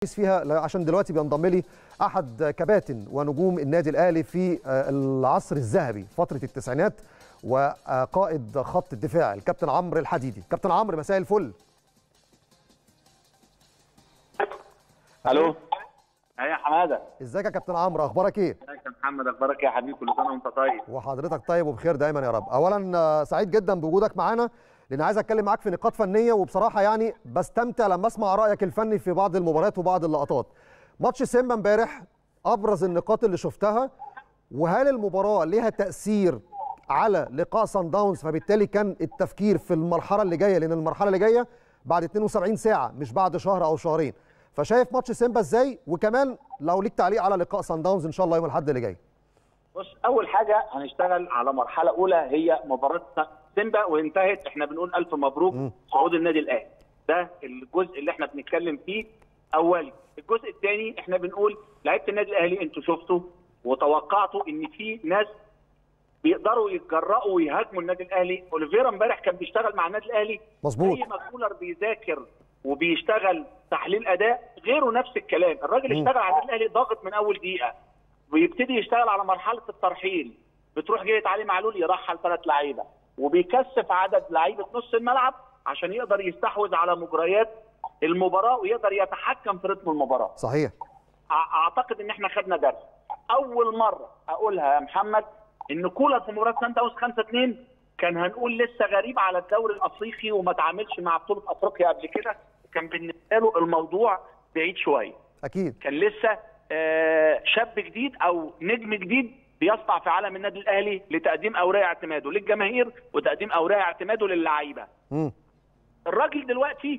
فيها عشان دلوقتي بينضم لي احد كباتن ونجوم النادي الاهلي في العصر الذهبي فتره التسعينات وقائد خط الدفاع الكابتن عمرو الحديدي كابتن عمرو مساء الفل الو ايه يا حماده ازيك يا كابتن عمرو اخبارك ايه ازيك يا محمد اخبارك إيه يا حبيبي كل سنه وانت طيب وحضرتك طيب وبخير دايما يا رب اولا سعيد جدا بوجودك معانا لان عايز اتكلم معاك في نقاط فنيه وبصراحه يعني بستمتع لما اسمع رايك الفني في بعض المباريات وبعض اللقطات ماتش سيمبا امبارح ابرز النقاط اللي شفتها وهل المباراه ليها تاثير على لقاء سان داونز فبالتالي كان التفكير في المرحله اللي جايه لان المرحله اللي جايه بعد 72 ساعه مش بعد شهر او شهرين فشايف ماتش سيمبا ازاي وكمان لو ليك تعليق على لقاء سان داونز ان شاء الله يوم الاحد اللي جاي بص اول حاجه هنشتغل على مرحله اولى هي مباراه سيمبا وانتهت احنا بنقول الف مبروك م. صعود النادي الاهلي ده الجزء اللي احنا بنتكلم فيه اولي الجزء الثاني احنا بنقول لعيبه النادي الاهلي انتوا شفتوا وتوقعتوا ان في ناس بيقدروا يتجرأوا ويهاجموا النادي الاهلي اوليفيرا امبارح كان بيشتغل مع النادي الاهلي مظبوط زي ما كولر بيذاكر وبيشتغل تحليل اداء غيره نفس الكلام الراجل اشتغل على النادي الاهلي ضاغط من اول دقيقه ويبتدي يشتغل على مرحله الترحيل بتروح جايه علي معلول يرحل ثلاث لعيبه وبيكثف عدد لعيبه نص الملعب عشان يقدر يستحوذ على مجريات المباراه ويقدر يتحكم في رتم المباراه صحيح اعتقد ان احنا خدنا درس اول مره اقولها يا محمد ان كولر في مباراه سان داونز 5 2 كان هنقول لسه غريب على الدوري الافريقي وما تعاملش مع بطوله افريقيا قبل كده كان بالنسبه له الموضوع بعيد شويه اكيد كان لسه شاب جديد او نجم جديد بيسطع في عالم النادي الاهلي لتقديم اوراق اعتماده للجماهير وتقديم اوراق اعتماده للعيبه الراجل دلوقتي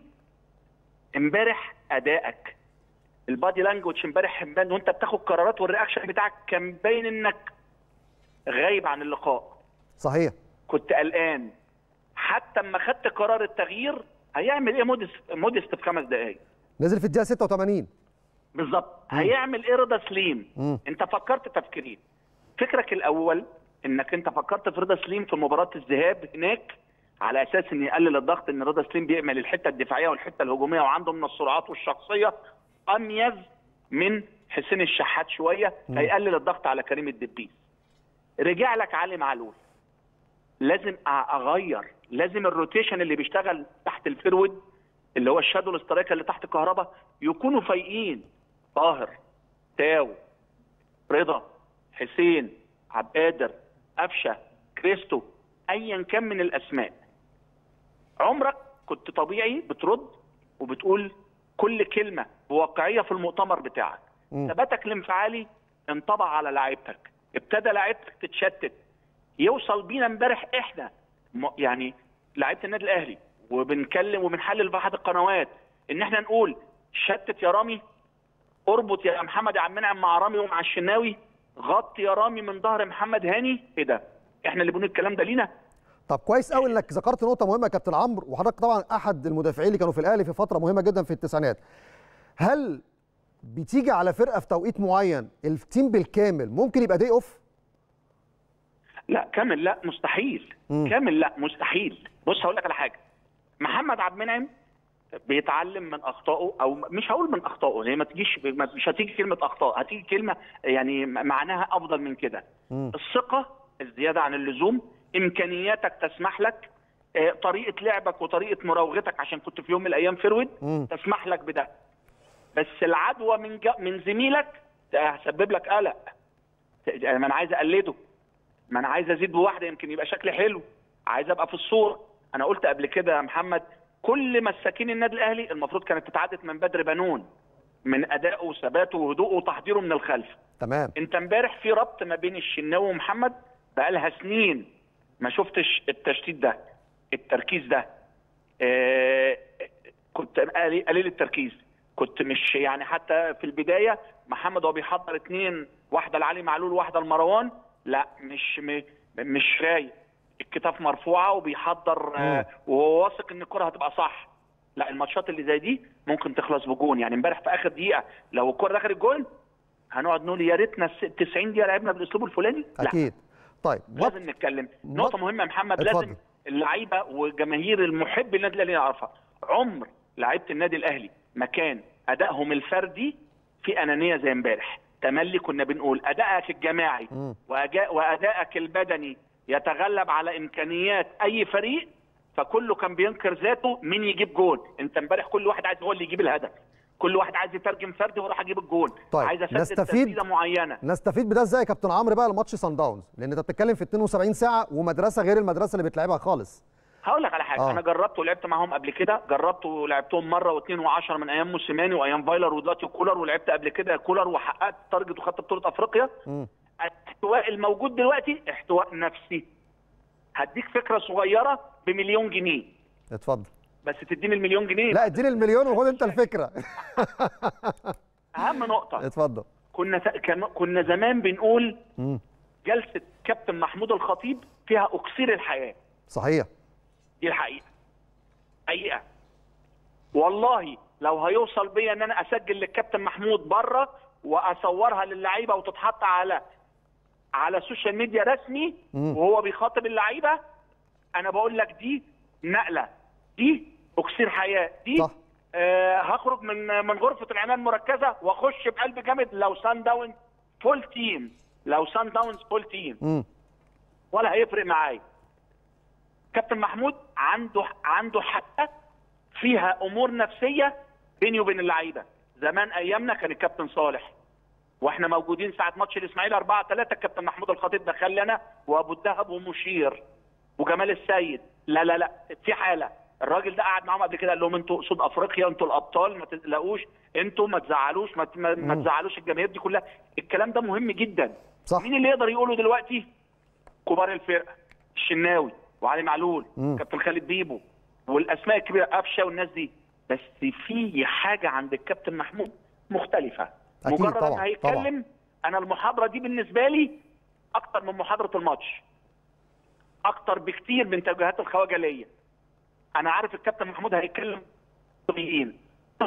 امبارح ادائك البادي لانجوج امبارح وانت بتاخد قرارات والرياكشن بتاعك كان باين انك غايب عن اللقاء صحيح كنت قلقان حتى اما خدت قرار التغيير هيعمل ايه موديست موديست في خمس دقائق نزل في الدقيقه 86 بالظبط هيعمل ايه رضا سليم مم. انت فكرت تفكيرين فكرك الاول انك انت فكرت في رضا سليم في مباراه الذهاب هناك على اساس ان يقلل الضغط ان رضا سليم بيعمل الحته الدفاعيه والحته الهجوميه وعنده من السرعات والشخصيه اميز من حسين الشحات شويه فيقلل الضغط على كريم الدبيس رجع لك علي معلول لازم اغير لازم الروتيشن اللي بيشتغل تحت الفيرود اللي هو الشادو الاسترايكر اللي تحت الكهرباء يكونوا فايقين طاهر تاو رضا حسين عبد القادر قفشه كريستو ايا كان من الاسماء عمرك كنت طبيعي بترد وبتقول كل كلمه بواقعيه في المؤتمر بتاعك ثباتك الانفعالي انطبع على لعيبتك ابتدى لعيبتك تتشتت يوصل بينا امبارح احنا يعني لعيبه النادي الاهلي وبنكلم وبنحلل في احد القنوات ان احنا نقول شتت يا رامي اربط يا محمد يا عم منعم مع رامي ومع الشناوي غطي يا رامي من ظهر محمد هاني ايه ده احنا اللي بنقول الكلام ده لينا طب كويس قوي انك ذكرت نقطه مهمه يا كابتن عمرو وحضرتك طبعا احد المدافعين اللي كانوا في الاهلي في فتره مهمه جدا في التسعينات هل بتيجي على فرقه في توقيت معين التيم بالكامل ممكن يبقى دي اوف لا كامل لا مستحيل م. كامل لا مستحيل بص هقول لك على حاجه محمد عبد المنعم بيتعلم من اخطائه او مش هقول من اخطائه هي ما تجيش مش هتيجي كلمه اخطاء هتيجي كلمه يعني معناها افضل من كده الثقه الزياده عن اللزوم امكانياتك تسمح لك طريقه لعبك وطريقه مراوغتك عشان كنت في يوم من الايام فرويد تسمح لك بده بس العدوى من من زميلك هسبب لك قلق ما انا عايز اقلده ما انا عايز ازيد بواحده يمكن يبقى شكلي حلو عايز ابقى في الصوره انا قلت قبل كده يا محمد كل مساكين النادي الاهلي المفروض كانت تتعدد من بدر بنون من ادائه وثباته وهدوءه وتحضيره من الخلف تمام انت امبارح في ربط ما بين الشناوي ومحمد بقالها سنين ما شفتش التشتيت ده التركيز ده آه كنت قليل التركيز كنت مش يعني حتى في البدايه محمد وهو بيحضر اثنين واحده لعلي معلول واحده لمروان لا مش مش رايق الكتاف مرفوعه وبيحضر آه وهو واثق ان الكره هتبقى صح لا الماتشات اللي زي دي ممكن تخلص بجون يعني امبارح في اخر دقيقه لو الكره دخلت جول هنقعد نقول يا ريتنا 90 دقيقه لعبنا بالاسلوب الفلاني لا اكيد طيب لازم نتكلم نقطه مهمه يا محمد لازم اللعيبه وجماهير المحب للنادي الاهلي يعرفها عمر لعيبه النادي الاهلي ما كان ادائهم الفردي في انانيه زي امبارح تملي كنا بنقول ادائك الجماعي مم. وأجا- وادائك البدني يتغلب على امكانيات اي فريق فكله كان بينكر ذاته مين يجيب جول انت امبارح كل واحد عايز هو اللي يجيب الهدف كل واحد عايز يترجم فردي واروح اجيب الجول طيب، عايز اسدد نستفيد- تسديده معينه نستفيد بده ازاي يا كابتن عمرو بقى لماتش سان داونز لان انت بتتكلم في 72 ساعه ومدرسه غير المدرسه اللي بتلعبها خالص هقول لك على حاجه آه. آه. انا جربت ولعبت معاهم قبل كده جربت ولعبتهم مره واثنين وعشرة من ايام موسيماني وايام فايلر ودلوقتي كولر ولعبت قبل كده كولر وحققت تارجت وخدت بطوله افريقيا مم. الاحتواء الموجود دلوقتي احتواء نفسي هديك فكره صغيره بمليون جنيه اتفضل بس تديني المليون جنيه لا اديني المليون وخد انت الفكره اهم نقطه اتفضل كنا ف... كان- كنا زمان بنقول مم. جلسه كابتن محمود الخطيب فيها اكسير الحياه صحيح دي الحقيقه حقيقه والله لو هيوصل بيا ان انا اسجل للكابتن محمود بره واصورها للعيبه وتتحط على على السوشيال ميديا رسمي مم. وهو بيخاطب اللعيبه انا بقول لك دي نقله دي اكسير حياه دي صح. آه هخرج من من غرفه العنايه المركزه واخش بقلب جامد لو سان داون فول تيم لو سان داونز فول تيم مم. ولا هيفرق معايا كابتن محمود عنده عنده حتى فيها امور نفسيه بيني وبين اللعيبه زمان ايامنا كان الكابتن صالح واحنا موجودين ساعه ماتش الاسماعيلي 4 3 الكابتن محمود الخطيب دخل لي انا وابو الدهب ومشير وجمال السيد لا لا لا في حاله الراجل ده قعد معاهم قبل كده قال لهم انتوا قصاد افريقيا انتوا الابطال ما تقلقوش انتوا ما تزعلوش ما, ما, ما مم. تزعلوش الجماهير دي كلها الكلام ده مهم جدا صح. مين اللي يقدر يقوله دلوقتي كبار الفرقه الشناوي وعلي معلول مم. كابتن خالد بيبو والاسماء الكبيره قفشه والناس دي بس في حاجه عند الكابتن محمود مختلفه أكيد مجرد طبعاً، ما هيتكلم انا المحاضره دي بالنسبه لي اكتر من محاضره الماتش اكتر بكتير من توجيهات الخواجه ليا انا عارف الكابتن محمود هيتكلم طبيعيين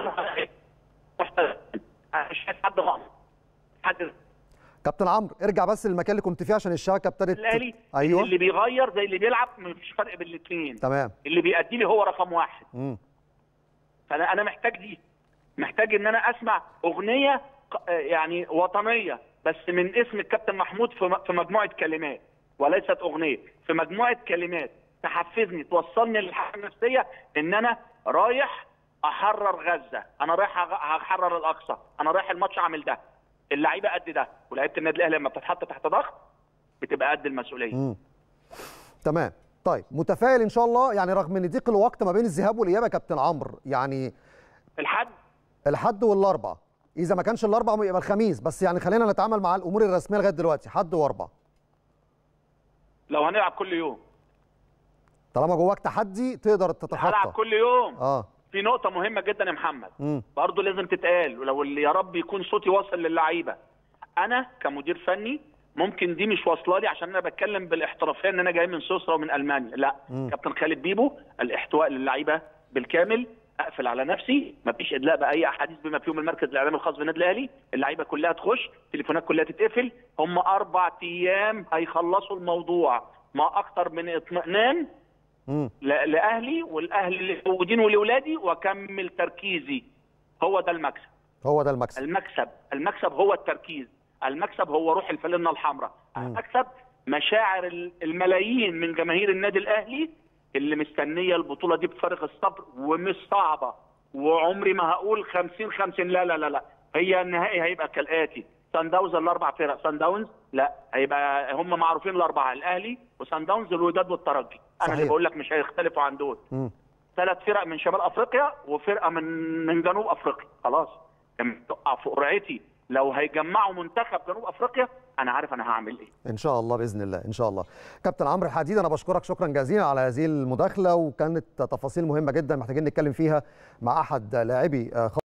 مش عايز حد غلط حد كابتن عمرو ارجع بس للمكان اللي كنت فيه عشان الشبكه ابتدت الاهلي ايوه اللي بيغير زي اللي بيلعب مفيش فرق بين الاثنين تمام اللي بيأدي لي هو رقم واحد مم. فانا انا محتاج دي محتاج ان انا اسمع اغنيه ق- يعني وطنيه بس من اسم الكابتن محمود في م- في مجموعه كلمات وليست اغنيه في مجموعه كلمات تحفزني توصلني للحاله النفسيه ان انا رايح احرر غزه انا رايح أغ- احرر الاقصى انا رايح الماتش اعمل ده اللعيبه قد ده ولعيبه النادي الاهلي لما بتتحط تحت ضغط بتبقى قد المسؤوليه مم. تمام طيب متفائل ان شاء الله يعني رغم ان ضيق الوقت ما بين الذهاب والاياب يا كابتن عمرو يعني الحد الحد والاربع اذا ما كانش الاربع يبقى الخميس بس يعني خلينا نتعامل مع الامور الرسميه لغايه دلوقتي حد واربع لو هنلعب كل يوم طالما جواك تحدي تقدر هلعب تتخطى كل يوم اه في نقطة مهمة جدا يا محمد مم. برضه لازم تتقال ولو اللي يا رب يكون صوتي واصل للعيبة أنا كمدير فني ممكن دي مش واصله لي عشان انا بتكلم بالاحترافيه ان انا جاي من سويسرا ومن المانيا لا مم. كابتن خالد بيبو الاحتواء للعيبه بالكامل اقفل على نفسي مفيش ادلاء باي احاديث بما فيهم المركز الاعلامي الخاص بالنادي الاهلي اللعيبه كلها تخش التليفونات كلها تتقفل هم اربع ايام هيخلصوا الموضوع ما اكتر من اطمئنان مم. ل- لاهلي والاهل اللي موجودين ولاولادي واكمل تركيزي هو ده المكسب هو ده المكسب المكسب المكسب هو التركيز المكسب هو روح الفانلة الحمراء المكسب مشاعر ال- الملايين من جماهير النادي الاهلي اللي مستنيه البطوله دي بفارغ الصبر ومش صعبه وعمري ما هقول 50 50 لا لا لا لا هي النهائي هيبقى كالاتي سان داونز الاربع فرق سان داونز لا هيبقى هم معروفين الاربعه الاهلي وسان داونز الوداد والترجي انا صحيح. اللي بقول لك مش هيختلفوا عن دول مم. ثلاث فرق من شمال افريقيا وفرقه من من جنوب افريقيا خلاص لما تقع في قرعتي لو هيجمعوا منتخب جنوب افريقيا انا عارف انا هعمل ايه ان شاء الله باذن الله ان شاء الله كابتن عمرو الحديد انا بشكرك شكرا جزيلا على هذه المداخله وكانت تفاصيل مهمه جدا محتاجين نتكلم فيها مع احد لاعبي آه،